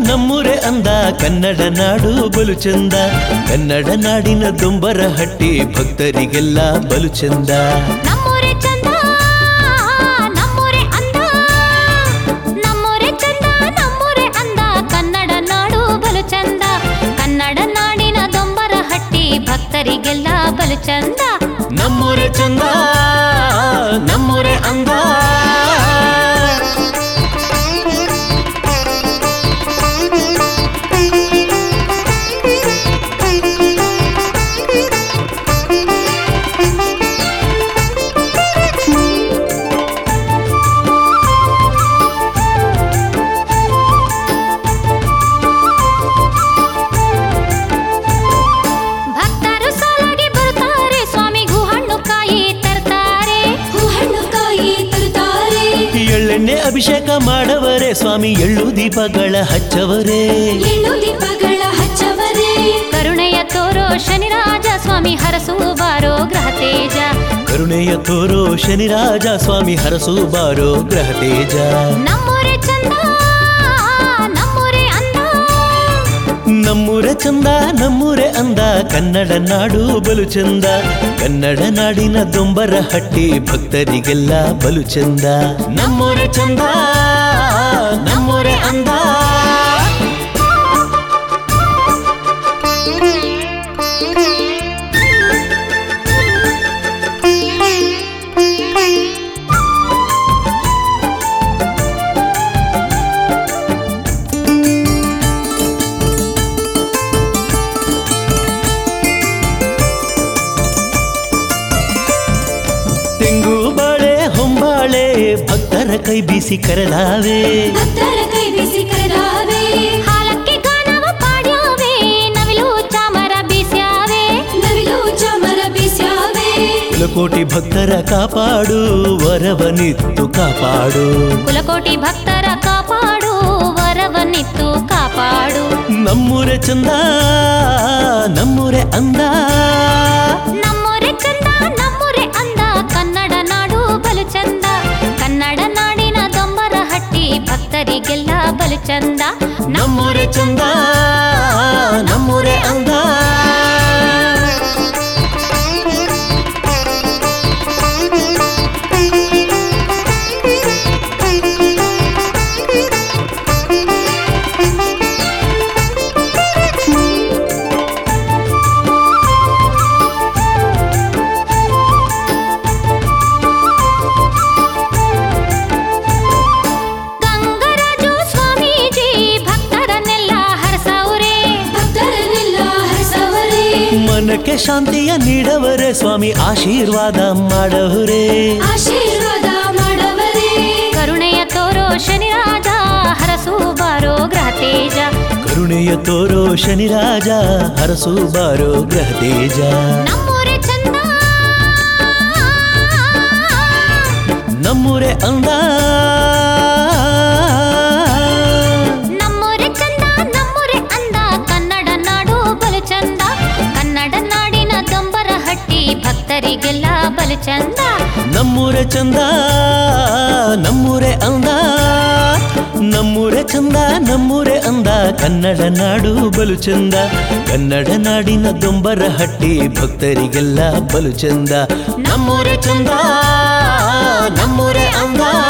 ನಮ್ಮೂರೆ ಅಂದ ಕನ್ನಡ ನಾಡು ಬಲು ಚಂದ ಕನ್ನಡ ನಾಡಿನ ದೊಂಬರ ಹಟ್ಟಿ ಭಕ್ತರಿಗೆಲ್ಲ ಬಲು ಚಂದ ನಮ್ಮೂರೇ ಚಂದ ನಮ್ಮೂರೇ ಅಂದ ನಮ್ಮೂರೇ ಚಂದ ನಮ್ಮೂರೇ ಅಂದ ಕನ್ನಡ ನಾಡು ಬಲು ಚಂದ ಕನ್ನಡ ನಾಡಿನ ದೊಂಬರ ಹಟ್ಟಿ ಭಕ್ತರಿಗೆಲ್ಲ ಬಲು ಚಂದ ನಮ್ಮೂರೆ ಚಂದ ನಮ್ಮೂರೆ ಅಂದ ಭಕ್ತರು ಸಾಲಾಗಿ ಬರುತ್ತಾರೆ ಸ್ವಾಮಿಗೂ ಹಣ್ಣು ಕಾಯಿ ತರ್ತಾರೆ ಹಣ್ಣು ಕಾಯಿ ತರುತ್ತಾರೆ ಎಳ್ಳೆಣ್ಣೆ ಅಭಿಷೇಕ ಮಾಡವರೇ ಸ್ವಾಮಿ ಎಳ್ಳು ದೀಪಗಳ ಹಚ್ಚವರೇ ಎಳ್ಳು ದೀಪಗಳ ಹಚ್ಚವರೇ ಕರುಣೆಯ ತೋರೋ ಶನಿರಾಜ ಸ್ವಾಮಿ ಹರಸು ಬಾರೋ ಗ್ರಹ ತೇಜ ಕರುಣೆಯ ತೋರೋ ಶನಿರಾಜ ಸ್ವಾಮಿ ಹರಸು ಬಾರೋ ಗ್ರಹ ತೇಜ ನಮ್ಮೂರೇ ಚಂದ ನಮ್ಮೂರೇ ಅಂದ ನಮ್ಮೂರೆ ಚಂದ ನಮ್ಮೂರೆ ಅಂದ ಕನ್ನಡ ನಾಡು ಬಲು ಚಂದ ಕನ್ನಡ ನಾಡಿನ ದೊಂಬರ ಹಟ್ಟಿ ಭಕ್ತರಿಗೆಲ್ಲ ಬಲು ಚಂದ ನಮ್ಮೂರೆ ಚಂದ ನಮ್ಮೂರೆ ಅಂದ ತೆಂಗು ಬಾಳೆ ಹೊಂಬಾಳೆ ಭಕ್ತರ ಕೈ ಬೀಸಿ ಕರೆದಾವೆ ಭಕ್ತರ ಕೈ ಬೀಸಿ ಕರೆದಾವೆ ಹಾಲಕ್ಕೆ ಗಾನವ ಪಾಡ್ಯಾವೆ ನವಿಲು ಚಾಮರ ಬೀಸ್ಯಾವೆ ನವಿಲು ಚಾಮರ ಬೀಸ್ಯಾವೆ ಕುಲಕೋಟಿ ಭಕ್ತರ ಕಾಪಾಡು ವರವನಿತ್ತು ಕಾಪಾಡು ಕುಲಕೋಟಿ ಭಕ್ತರ ಕಾಪಾಡು ವರವನ್ನಿತ್ತು ಕಾಪಾಡು ನಮ್ಮೂರೆ ಚಂದ ನಮ್ಮೂರೆ ಅಂದ ನಮ್ಮೂರೇ ಚಂದ ನಮ್ಮೂರೇ ಅಂದ ಕನ್ನಡ ನಾಡು ಬಲು ಚಂದ ಕನ್ನಡ ನಾಡಿನ ದೊಂಬರ ಹಟ್ಟಿ ಭಕ್ತರಿಗೆಲ್ಲ ಬಲು ಚಂದ ನಮ್ಮೂರೆ ಚಂದ ನಮ್ಮೂರೆ ಅಂದ ಗಂಗರಾಜು ಸ್ವಾಮೀಜಿ ಭಕ್ತರನ್ನೆಲ್ಲ ಹರಸೌರೇ ಭಕ್ತರನ್ನೆಲ್ಲ ಹರಸವರೇ ಮನಕ್ಕೆ ಶಾಂತಿಯ ನೀಡವರೇ ಸ್ವಾಮಿ ಆಶೀರ್ವಾದ ಮಾಡವರೇ ಆಶೀರ್ವಾದ ಮಾಡವರೇ ಕರುಣೆಯ ತೋರೋ ಶನಿರಾಜ ಹರಸು ಬಾರೋ ಗ್ರಹ ತೇಜ ಕರುಣೆಯ ತೋರೋ ಶನಿರಾಜ ಹರಸು ಬಾರೋ ಗ್ರಹ ತೇಜ ನಮ್ಮೂರೇ ಚಂದ ನಮ್ಮೂರೆ ಅಂದ ನಮ್ಮೂರೇ ಚಂದ ನಮ್ಮೂರೇ ಅಂದ ಕನ್ನಡ ನಾಡು ಬಲು ಚಂದ ಕನ್ನಡ ನಾಡಿನ ದೊಂಬರ ಹಟ್ಟಿ ಭಕ್ತರಿಗೆಲ್ಲ ಬಲು ಚಂದ ನಮ್ಮೂರೆ ಚಂದ ನಮ್ಮೂರೆ ಅಂದ ನಮ್ಮೂರೆ ಚಂದ ನಮ್ಮೂರೆ ಅಂದ ಕನ್ನಡ ನಾಡು ಬಲು ಚಂದ ಕನ್ನಡ ನಾಡಿನ ದೊಂಬರ ಹಟ್ಟಿ ಭಕ್ತರಿಗೆಲ್ಲ ಬಲು ಚಂದ ನಮ್ಮೂರೆ ಚಂದ ನಮ್ಮೂರೆ ಅಂದ